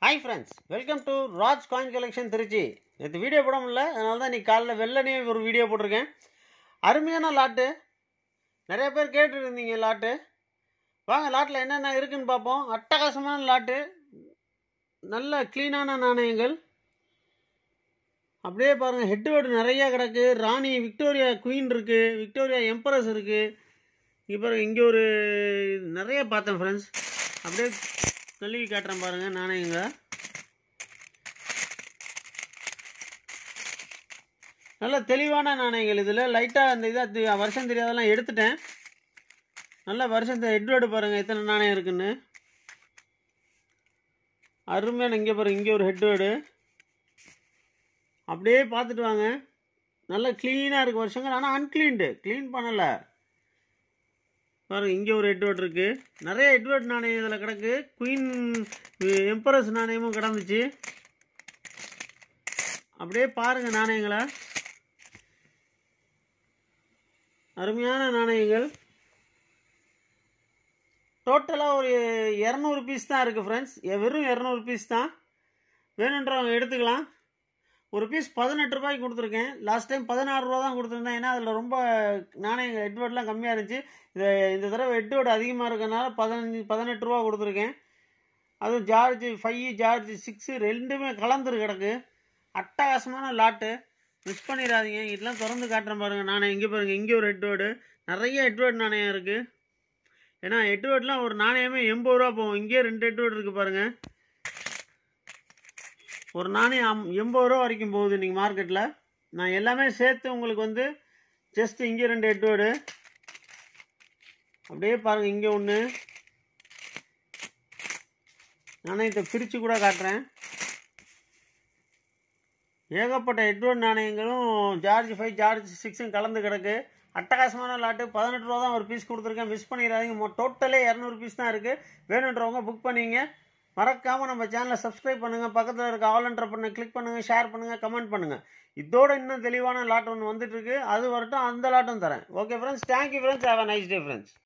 hi friends welcome to Raj coin collection Tiruchi நேற்று video போட முடியல அதனால தான் இன்னைக்கு காலைல வெள்ளனே ஒரு வீடியோ போட்டிருக்கேன் அருமையான லாட்டு நிறைய பேர் கேட்டுருந்தீங்க லாட்டு வாங்க லாட்டில் என்னென்ன இருக்குன்னு பார்ப்போம் அட்டகாசமான லாட்டு நல்ல க்ளீனான நாணயங்கள் அப்படியே பாருங்கள் ஹெட்வேர்டு நிறையா கிடக்கு ராணி விக்டோரியா குயின் இருக்குது விக்டோரியா எம்பரஸ் இருக்குது இங்கே பாருங்க இங்கே ஒரு நிறைய பார்த்தேன் ஃப்ரெண்ட்ஸ் அப்படியே கழுவி காட்டுறேன் பாருங்கள் நாணயங்க நல்ல தெளிவான நாணயங்கள் இதில் லைட்டாக அந்த இதாக வருஷம் தெரியாதெல்லாம் எடுத்துட்டேன் நல்ல வருஷம் எட்வேர்டு பாருங்கள் எத்தனை நாணயம் இருக்குன்னு அருமையான இங்கே பாருங்க இங்கே ஒரு ஹெட்வேர்டு அப்படியே பார்த்துட்டு வாங்க நல்ல க்ளீனாக இருக்குது வருஷங்கள் ஆனால் அன்க்ளீன்டு க்ளீன் பண்ணலை பாருங்க இங்கே ஒரு எட்வர்ட் இருக்கு நிறைய எட்வர்ட் நாணயம் இதில் கிடக்கு குயின் எம்பரஸ் நாணயமும் கிடந்துச்சு அப்படியே பாருங்க நாணயங்களை அருமையான நாணயங்கள் டோட்டலாக ஒரு இரநூறு பீஸ் தான் இருக்குது ஃப்ரெண்ட்ஸ் வெறும் இரநூறு பீஸ் தான் வேணுன்றவங்க எடுத்துக்கலாம் ஒரு பீஸ் பதினெட்டு ரூபாய்க்கு கொடுத்துருக்கேன் லாஸ்ட் டைம் பதினாறு ரூபா தான் கொடுத்துருந்தேன் ஏன்னா அதில் ரொம்ப நாணயங்கள் எட்வர்ட்லாம் கம்மியாக இருந்துச்சு இந்த இந்த தடவை எட்வர்டு அதிகமாக இருக்கனால பதினஞ்சு பதினெட்டு ரூபா கொடுத்துருக்கேன் அதுவும் ஜார்ஜ் ஃபைவ் ஜார்ஜ் சிக்ஸு ரெண்டுமே கலந்துரு கிடக்கு அட்டகாசமான லாட்டு மிஸ் பண்ணிடாதீங்க இதெல்லாம் திறந்து காட்டுறேன் பாருங்கள் நாணயம் இங்கே பாருங்கள் இங்கே ஒரு எட்வர்டு நிறைய எட்வர்ட் நாணயம் இருக்குது ஏன்னா எட்வர்ட்லாம் ஒரு நாணயமே எண்பது ரூபா போகும் இங்கேயே ரெண்டு எட்வர்ட் இருக்குது பாருங்கள் ஒரு நாணயம் அம் எண்பது ரூபா வரைக்கும் போகுது இன்றைக்கி மார்க்கெட்டில் நான் எல்லாமே சேர்த்து உங்களுக்கு வந்து ஜஸ்ட் இங்கே ரெண்டு எட்வேர்டு அப்படியே பாருங்கள் இங்கே ஒன்று நாணயத்தை பிரித்து கூட காட்டுறேன் ஏகப்பட்ட எட்வர்ட் நாணயங்களும் ஜார்ஜ் ஃபைவ் ஜார்ஜ் சிக்ஸும் கலந்து கிடக்கு அட்டகாசமான லாட்டு பதினெட்டு ரூபா தான் ஒரு பீஸ் கொடுத்துருக்கேன் மிஸ் பண்ணிடாதீங்க டோட்டலே இரநூறு பீஸ் தான் இருக்குது வேணுன்றவங்க புக் பண்ணிங்க மறக்காமல் நம்ம சேனலை சப்ஸ்கிரைப் பண்ணுங்கள் பக்கத்தில் இருக்க ஆல் என்ற பண்ண கிளிக் பண்ணுங்கள் ஷேர் பண்ணுங்கள் கமெண்ட் பண்ணுங்கள் இதோட இன்னும் தெளிவான லாட் ஒன்று வந்துட்டு இருக்கு அது வரட்டும் அந்த லாட்டும் தரேன் okay friends thank you friends have a nice day friends